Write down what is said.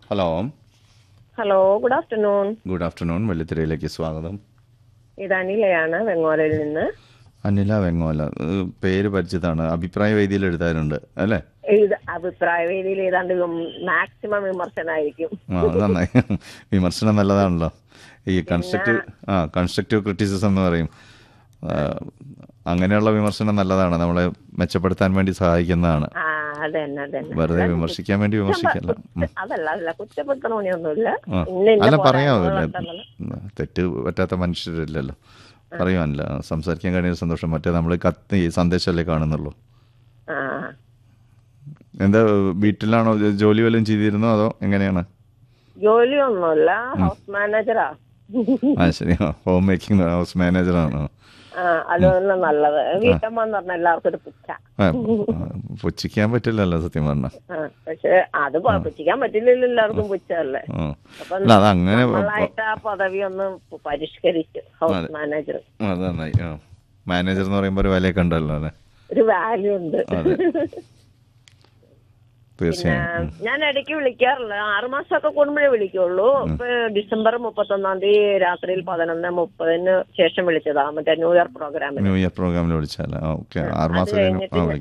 Hello hello good afternoon good afternoon വെള്ളിത്തിരയിലേക്ക് സ്വാഗതം ഇത് അനിലയാണ് വെങ്ങോലയിൽ നിന്ന് അനില വെങ്ങോല ഏഹ് പേര് പരിചിതമാണ് അഭിപ്രായ വേദിയിൽ എഴുതാറുണ്ട് അല്ലേ ഇത് അഭിപ്രായ വേദിയിൽ ഏതാണ്ട് മാക്സിമം വിമർശനമായിരിക്കും ആ അത് നന്നായി വിമർശനം നല്ലതാണല്ലോ ഈ കൺസ്ട്രക്റ്റീവ് ആ കൺസ്ട്രക്റ്റീവ് ക്രിറ്റിസിസം എന്ന് പറയും ആ, അങ്ങനെയുള്ള വിമർശനം നല്ലതാണ് നമ്മളെ മെച്ചപ്പെടുത്താൻ വേണ്ടി സഹായിക്കുന്നതാണ് ആ അതന്നെ അതന്നെ വെറുതെ വിമർശിക്കാൻ വേണ്ടി വിമർശിക്കല്ല ഉം. അതല്ല അതല്ല കുറ്റപ്പെടുത്തണ പണിയൊന്നുമില്ല ആ. ഇന്ന ഇന്ന അല്ല പോരായ്മകൾ പറയാമല്ലോ ഉണ്ടെന്നുള്ളത്. തെറ്റ് പറ്റാത്ത മനുഷ്യരില്ലല്ലോ പറയുവാനല്ല സംസാരിക്കാൻ കഴിയുന്ന സന്തോഷം മറ്റേ നമ്മൾ കത്ത് സന്ദേശമല്ലേ കാണുന്നുള്ളൂ ആ എന്താ വീട്ടിലാണോ ജോ- ജോലി വല്ലതും ചെയ്തിരുന്നോ അതോ എങ്ങനെയാണ് ജോലിയൊന്നുമില്ല ഹൗസ് മാനേജറാ ആ ശരി ഹോം മേക്കിംഗ് ഹൗസ് മാനേജറാണോ ആ അതൊന്നും നല്ലത് വീട്ടമ്മ എന്ന് പറഞ്ഞ എല്ലാവർക്കും ഒരു പുച്ഛ ആ, ആ, പുച്ഛിക്കാൻ പറ്റില്ലല്ലോ സത്യം പറഞ്ഞ ആ പക്ഷെ അത് പുച്ഛിക്കാൻ പറ്റില്ലല്ലോ എല്ലാവർക്കും പുച്ഛല്ലേ അപ്പൊ അല്ല അത് അങ്ങനെ നമ്മളായിട്ട് ആ പദവി ഒന്ന് പരിഷ്കരിച്ചു ഹൗസ് മാനേജർ അത് നന്നായി ആ മാനേജർ എന്ന് പറയുമ്പോൾ ഒരു വിലയൊക്കെ ഉണ്ടല്ലോ അല്ലേ ഒരു വാല്യൂ ഉണ്ട് അതെ തീർച്ചയായും ഉം. ഞാൻ ഇടയ്ക്ക് വിളിക്കാറില്ല ആറുമാസമൊക്കെ കൂടുമ്പോഴേ വിളിക്കുള്ളൂ ഇപ്പൊ ഡിസംബർ മുപ്പത്തൊന്നാം തീയതി രാത്രിയിൽ പതിനൊന്ന് മുപ്പതിന് ശേഷം വിളിച്ചതാ മറ്റേ ന്യൂ ഇയർ പ്രോഗ്രാമിന് ന്യൂ ഇയർ പ്രോഗ്രാമിൽ വിളിച്ചാൽ ഓക്കെ ആറ് അത് മാസം കഴിഞ്ഞ് കഴിഞ്ഞിട്ട് ആ വിളിക്കാം